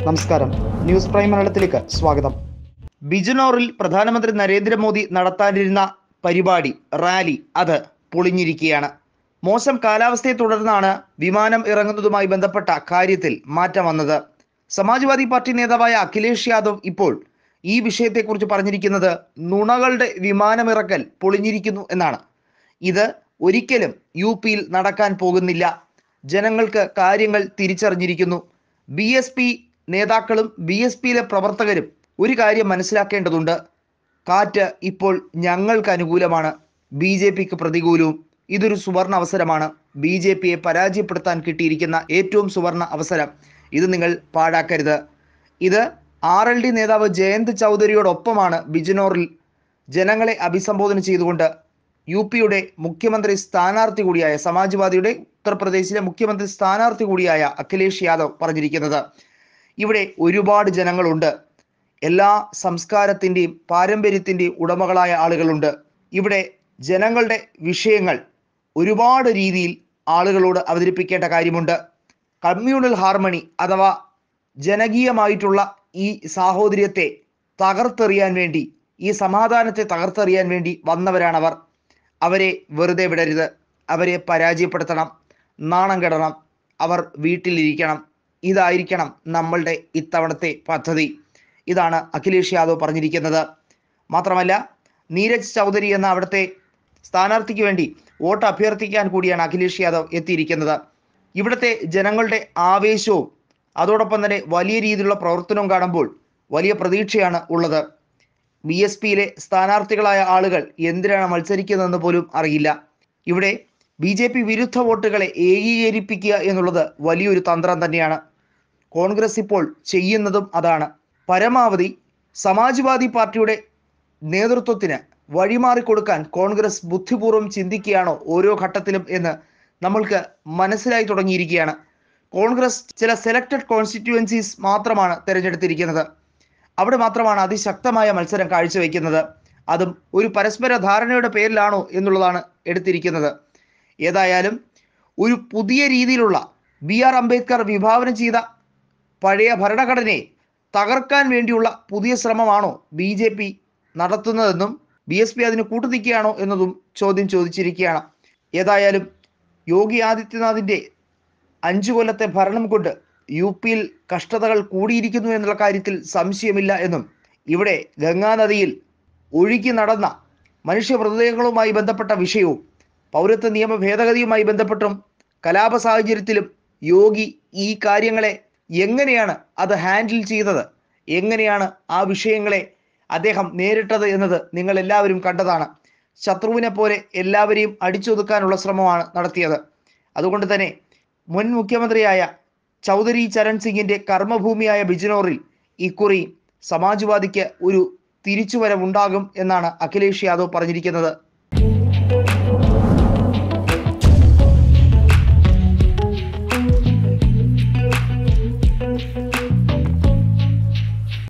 നമസ്കാരം news prime മലയാളത്തിലേക്ക് സ്വാഗതം ബിജനോറിൽ പ്രധാനമന്ത്രി നരേന്ദ്രമോദി നടത്താനിരുന്ന പരിപാടി റാലി അത് പൊളിഞ്ഞിരിക്കുകയാണ് മോശം കാലാവസ്ഥയെ തുടർന്നാണ് വിമാനം ഇറങ്ങുന്നതുമായി ബന്ധപ്പെട്ട കാര്യത്തിൽ മാറ്റം വന്നത് സമാജ്വാദി പാർട്ടി നേതാവായ അഖിലേഷ് യാദവ് ഇപ്പോൾ ഈ വിഷയത്തെക്കുറിച്ച് പറഞ്ഞിരിക്കുന്നത് നുണകളുടെ വിമാനമിറക്കൽ പൊളിഞ്ഞിരിക്കുന്നു എന്നാണ് ഇത് ഒരിക്കലും യു പിയിൽ നടക്കാൻ പോകുന്നില്ല ജനങ്ങൾക്ക് കാര്യങ്ങൾ തിരിച്ചറിഞ്ഞിരിക്കുന്നു ബി എസ് പി നേതാക്കളും ബി എസ് പിയിലെ പ്രവർത്തകരും ഒരു കാര്യം മനസ്സിലാക്കേണ്ടതുണ്ട് കാറ്റ് ഇപ്പോൾ ഞങ്ങൾക്ക് അനുകൂലമാണ് ബി ജെ പിക്ക് പ്രതികൂലവും ഇതൊരു സുവർണ അവസരമാണ് ബി ജെ പിയെ പരാജയപ്പെടുത്താൻ കിട്ടിയിരിക്കുന്ന ഏറ്റവും സുവർണ അവസരം ഇത് നിങ്ങൾ പാഴാക്കരുത് ഇത് ആർ എൽ ഡി നേതാവ് ജയന്ത് ചൗധരിയോടൊപ്പമാണ് ബിജനോറിൽ ജനങ്ങളെ അഭിസംബോധന ചെയ്തുകൊണ്ട് യു പിയുടെ മുഖ്യമന്ത്രി സ്ഥാനാർത്ഥി കൂടിയായ സമാജ്വാദിയുടെ ഉത്തർപ്രദേശിലെ മുഖ്യമന്ത്രി സ്ഥാനാർത്ഥി കൂടിയായ അഖിലേഷ് യാദവ് പറഞ്ഞിരിക്കുന്നത് ഇവിടെ ഒരുപാട് ജനങ്ങളുണ്ട് എല്ലാ സംസ്കാരത്തിൻ്റെയും പാരമ്പര്യത്തിൻ്റെയും ഉടമകളായ ആളുകളുണ്ട് ഇവിടെ ജനങ്ങളുടെ വിഷയങ്ങൾ ഒരുപാട് രീതിയിൽ ആളുകളോട് അവതരിപ്പിക്കേണ്ട കാര്യമുണ്ട് കമ്മ്യൂണൽ ഹാർമണി അഥവാ ജനകീയമായിട്ടുള്ള ഈ സാഹോദര്യത്തെ തകർത്തെറിയാൻ വേണ്ടി ഈ സമാധാനത്തെ തകർത്തെറിയാൻ വേണ്ടി വന്നവരാണവർ അവരെ വെറുതെ വിടരുത് അവരെ പരാജയപ്പെടുത്തണം നാണം കെടണം അവർ വീട്ടിലിരിക്കണം ഇതായിരിക്കണം നമ്മളുടെ ഇത്തവണത്തെ പദ്ധതി ഇതാണ് അഖിലേഷ് യാദവ് പറഞ്ഞിരിക്കുന്നത് മാത്രമല്ല നീരജ് ചൗധരി എന്ന അവിടുത്തെ സ്ഥാനാർത്ഥിക്ക് വേണ്ടി വോട്ട് അഭ്യർത്ഥിക്കാൻ കൂടിയാണ് അഖിലേഷ് യാദവ് എത്തിയിരിക്കുന്നത് ഇവിടുത്തെ ജനങ്ങളുടെ ആവേശവും അതോടൊപ്പം തന്നെ വലിയ രീതിയിലുള്ള പ്രവർത്തനവും കാണുമ്പോൾ വലിയ പ്രതീക്ഷയാണ് ഉള്ളത് ബി എസ് പിയിലെ സ്ഥാനാർത്ഥികളായ ആളുകൾ എന്തിനാണ് മത്സരിക്കുന്നതെന്ന് പോലും അറിയില്ല ഇവിടെ ബി ജെ പി വിരുദ്ധ വോട്ടുകളെ ഏകീകരിപ്പിക്കുക എന്നുള്ളത് വലിയൊരു തന്ത്രം തന്നെയാണ് കോൺഗ്രസ് ഇപ്പോൾ ചെയ്യുന്നതും അതാണ് പരമാവധി സമാജ്വാദി പാർട്ടിയുടെ നേതൃത്വത്തിന് വഴിമാറി കൊടുക്കാൻ കോൺഗ്രസ് ബുദ്ധിപൂർവ്വം ചിന്തിക്കുകയാണോ ഓരോ ഘട്ടത്തിലും എന്ന് നമ്മൾക്ക് മനസ്സിലായി തുടങ്ങിയിരിക്കുകയാണ് കോൺഗ്രസ് ചില സെലക്ടഡ് കോൺസ്റ്റിറ്റ്യുവൻസീസ് മാത്രമാണ് തിരഞ്ഞെടുത്തിരിക്കുന്നത് അവിടെ മാത്രമാണ് അതിശക്തമായ മത്സരം കാഴ്ചവെക്കുന്നത് അതും ഒരു പരസ്പര ധാരണയുടെ പേരിലാണോ എന്നുള്ളതാണ് എടുത്തിരിക്കുന്നത് ഏതായാലും ഒരു പുതിയ രീതിയിലുള്ള ബി ആർ അംബേദ്കർ വിഭാവനം ചെയ്ത പഴയ ഭരണഘടനയെ തകർക്കാൻ വേണ്ടിയുള്ള പുതിയ ശ്രമമാണോ ബി ജെ പി നടത്തുന്നതെന്നും ബി എസ് പി അതിന് കൂട്ടുനിൽക്കുകയാണോ എന്നതും ചോദ്യം ചോദിച്ചിരിക്കുകയാണ് ഏതായാലും യോഗി ആദിത്യനാഥിൻ്റെ അഞ്ചു കൊല്ലത്തെ ഭരണം കൊണ്ട് യു പിയിൽ കഷ്ടതകൾ കൂടിയിരിക്കുന്നു എന്നുള്ള കാര്യത്തിൽ സംശയമില്ല എന്നും ഇവിടെ ഗംഗാനദിയിൽ ഒഴുകി നടന്ന മനുഷ്യ മൃതദേഹങ്ങളുമായി ബന്ധപ്പെട്ട വിഷയവും പൗരത്വ നിയമ ഭേദഗതിയുമായി ബന്ധപ്പെട്ടും കലാപ സാഹചര്യത്തിലും യോഗി ഈ കാര്യങ്ങളെ എങ്ങനെയാണ് അത് ഹാൻഡിൽ ചെയ്തത് എങ്ങനെയാണ് ആ വിഷയങ്ങളെ അദ്ദേഹം നേരിട്ടത് എന്നത് നിങ്ങൾ എല്ലാവരും കണ്ടതാണ് ശത്രുവിനെ പോലെ എല്ലാവരെയും അടിച്ചൊതുക്കാനുള്ള ശ്രമമാണ് നടത്തിയത് അതുകൊണ്ട് തന്നെ മുൻ മുഖ്യമന്ത്രിയായ ചൗധരി ചരൺ സിംഗിന്റെ കർമ്മഭൂമിയായ ബിജ്നോറിൽ ഇക്കുറി സമാജ്വാദിക്ക് ഒരു തിരിച്ചുവരവുണ്ടാകും എന്നാണ് അഖിലേഷ് യാദവ് പറഞ്ഞിരിക്കുന്നത്